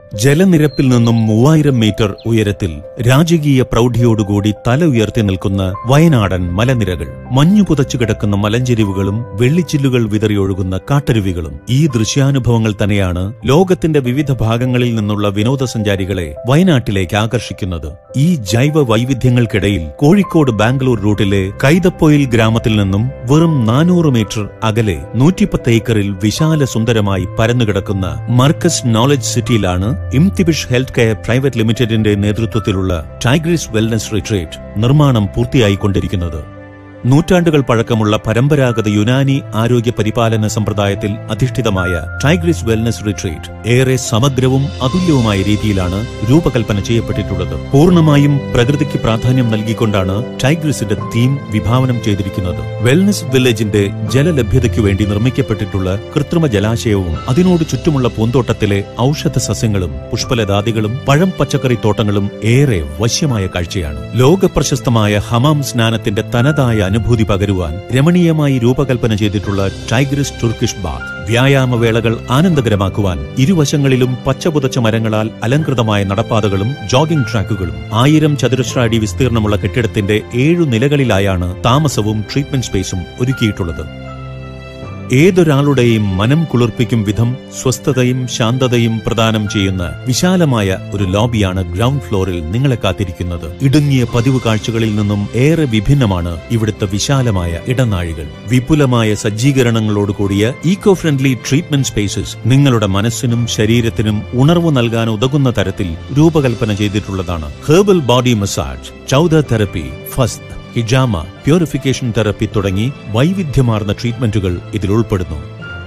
ജലനിരപ്പിൽ നിന്നും മൂവായിരം മീറ്റർ ഉയരത്തിൽ രാജകീയ പ്രൗഢിയോടുകൂടി തല ഉയർത്തി നിൽക്കുന്ന വയനാടൻ മലനിരകൾ മഞ്ഞു പുതച്ചു കിടക്കുന്ന മലഞ്ചെരിവുകളും വെള്ളിച്ചില്ലുകൾ വിതറിയൊഴുകുന്ന കാട്ടരുവികളും ഈ ദൃശ്യാനുഭവങ്ങൾ തന്നെയാണ് ലോകത്തിന്റെ വിവിധ ഭാഗങ്ങളിൽ നിന്നുള്ള വിനോദസഞ്ചാരികളെ വയനാട്ടിലേക്ക് ആകർഷിക്കുന്നത് ഈ ജൈവ വൈവിധ്യങ്ങൾക്കിടയിൽ കോഴിക്കോട് ബാംഗ്ലൂർ റൂട്ടിലെ കൈതപ്പൊയിൽ ഗ്രാമത്തിൽ നിന്നും വെറും നാനൂറ് മീറ്റർ അകലെ നൂറ്റിപ്പത്ത് ഏക്കറിൽ വിശാല സുന്ദരമായി പരന്നുകിടക്കുന്ന മർക്കസ് നോളജ് സിറ്റിയിലാണ് ഇംതിബിഷ് ഹെൽത്ത് കെയർ പ്രൈവറ്റ് ലിമിറ്റഡിന്റെ നേതൃത്വത്തിലുള്ള ടൈഗ്രിസ് വെൽനസ് റിട്രീറ്റ് നിർമ്മാണം പൂർത്തിയായിക്കൊണ്ടിരിക്കുന്നത് നൂറ്റാണ്ടുകൾ പഴക്കമുള്ള പരമ്പരാഗത യുനാനി ആരോഗ്യ പരിപാലന സമ്പ്രദായത്തിൽ അധിഷ്ഠിതമായ ടൈഗ്രിസ് വെൽനസ് റിട്രീറ്റ് ഏറെ സമഗ്രവും അതുല്യവുമായ രീതിയിലാണ് രൂപകൽപ്പന ചെയ്യപ്പെട്ടിട്ടുള്ളത് പൂർണ്ണമായും പ്രകൃതിക്ക് പ്രാധാന്യം നൽകിക്കൊണ്ടാണ് ടൈഗ്രിസിന്റെ തീം വിഭാവനം ചെയ്തിരിക്കുന്നത് വെൽനസ് വില്ലേജിന്റെ ജലലഭ്യതയ്ക്കു വേണ്ടി നിർമ്മിക്കപ്പെട്ടിട്ടുള്ള കൃത്രിമ ജലാശയവും അതിനോട് ചുറ്റുമുള്ള പൂന്തോട്ടത്തിലെ ഔഷധ സസ്യങ്ങളും പുഷ്പലതാദികളും പഴം പച്ചക്കറി തോട്ടങ്ങളും ഏറെ വശ്യമായ കാഴ്ചയാണ് ലോക പ്രശസ്തമായ ഹമാം സ്നാനത്തിന്റെ തനതായ അനുഭൂതി പകരുവാൻ രമണീയമായി രൂപകൽപ്പന ചെയ്തിട്ടുള്ള ടൈഗ്രിസ് ടുർക്കിഷ് ബാത്ത് വ്യായാമവേളകൾ ആനന്ദകരമാക്കുവാൻ ഇരുവശങ്ങളിലും പച്ചപുതച്ച മരങ്ങളാൽ അലങ്കൃതമായ നടപ്പാതകളും ജോഗിംഗ് ട്രാക്കുകളും ആയിരം ചതുരശ്ര അടി വിസ്തീർണമുള്ള കെട്ടിടത്തിന്റെ ഏഴു നിലകളിലായാണ് താമസവും ട്രീറ്റ്മെന്റ് സ്പേസും ഒരുക്കിയിട്ടുള്ളത് ഏതൊരാളുടെയും മനം കുളിർപ്പിക്കും വിധം സ്വസ്ഥതയും ശാന്തതയും പ്രദാനം ചെയ്യുന്ന വിശാലമായ ഒരു ലോബിയാണ് ഗ്രൗണ്ട് ഫ്ലോറിൽ നിങ്ങളെ കാത്തിരിക്കുന്നത് ഇടുങ്ങിയ പതിവ് കാഴ്ചകളിൽ നിന്നും ഏറെ വിഭിന്നമാണ് ഇവിടുത്തെ വിശാലമായ ഇടനാഴികൾ വിപുലമായ സജ്ജീകരണങ്ങളോട് കൂടിയ ഈക്കോ ഫ്രണ്ട്ലി ട്രീറ്റ്മെന്റ് സ്പേസസ് നിങ്ങളുടെ മനസ്സിനും ശരീരത്തിനും ഉണർവ് നൽകാൻ ഉതകുന്ന തരത്തിൽ രൂപകൽപ്പന ചെയ്തിട്ടുള്ളതാണ് ഹെർബൽ ബോഡി മസാജ് ചൗദ തെറപ്പി ഫസ്റ്റ് ഹിജാമ പ്യൂരിഫിക്കേഷൻ തെറപ്പി തുടങ്ങി വൈവിധ്യമാർന്ന ട്രീറ്റ്മെന്റുകൾ ഇതിൽ ഉൾപ്പെടുന്നു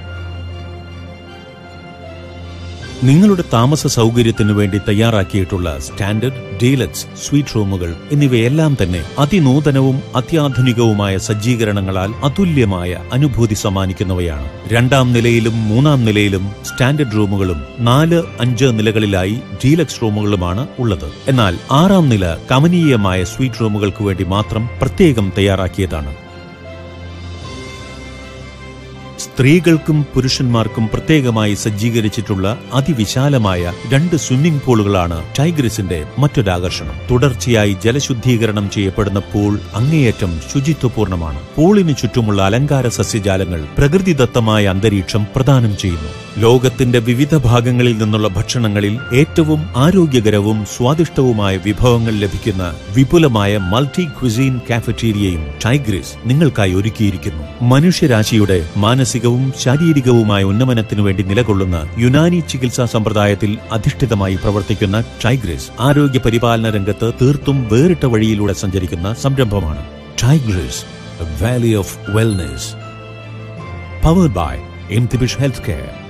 നിങ്ങളുടെ താമസ സൗകര്യത്തിനു വേണ്ടി തയ്യാറാക്കിയിട്ടുള്ള സ്റ്റാൻഡേർഡ് ഡീലക്സ് സ്വീറ്റ് റൂമുകൾ എന്നിവയെല്ലാം തന്നെ അതിനൂതനവും അത്യാധുനികവുമായ സജ്ജീകരണങ്ങളാൽ അതുല്യമായ അനുഭൂതി സമ്മാനിക്കുന്നവയാണ് രണ്ടാം നിലയിലും മൂന്നാം നിലയിലും സ്റ്റാൻഡേർഡ് റൂമുകളും നാല് അഞ്ച് നിലകളിലായി ഡീലക്സ് റൂമുകളുമാണ് ഉള്ളത് എന്നാൽ ആറാം നില കമനീയമായ സ്വീറ്റ് റൂമുകൾക്ക് വേണ്ടി മാത്രം പ്രത്യേകം തയ്യാറാക്കിയതാണ് സ്ത്രീകൾക്കും പുരുഷന്മാർക്കും പ്രത്യേകമായി സജ്ജീകരിച്ചിട്ടുള്ള അതിവിശാലമായ രണ്ട് സ്വിമ്മിംഗ് പൂളുകളാണ് ടൈഗ്രിസിന്റെ മറ്റൊരാകർഷണം തുടർച്ചയായി ജലശുദ്ധീകരണം ചെയ്യപ്പെടുന്ന പൂൾ അങ്ങേയറ്റം ശുചിത്വപൂർണ്ണമാണ് പൂളിനു ചുറ്റുമുള്ള അലങ്കാര സസ്യജാലങ്ങൾ പ്രകൃതിദത്തമായ അന്തരീക്ഷം പ്രദാനം ചെയ്യുന്നു ലോകത്തിന്റെ വിവിധ ഭാഗങ്ങളിൽ നിന്നുള്ള ഭക്ഷണങ്ങളിൽ ഏറ്റവും ആരോഗ്യകരവും സ്വാദിഷ്ടവുമായ വിഭവങ്ങൾ ലഭിക്കുന്ന വിപുലമായ മൾട്ടി ക്വിസീൻ കാഫറ്റീരിയയും ടൈഗ്രിസ് നിങ്ങൾക്കായി ഒരുക്കിയിരിക്കുന്നു മനുഷ്യരാശിയുടെ മാനസികവും ശാരീരികവുമായ ഉന്നമനത്തിനു വേണ്ടി നിലകൊള്ളുന്ന യുനാനി ചികിത്സാ സമ്പ്രദായത്തിൽ അധിഷ്ഠിതമായി പ്രവർത്തിക്കുന്ന ടൈഗ്രിസ് ആരോഗ്യ പരിപാലന രംഗത്ത് തീർത്തും വേറിട്ട വഴിയിലൂടെ സഞ്ചരിക്കുന്ന സംരംഭമാണ് Tigris valley of wellness powered by എംതിബിഷ് ഹെൽത്ത് കെയർ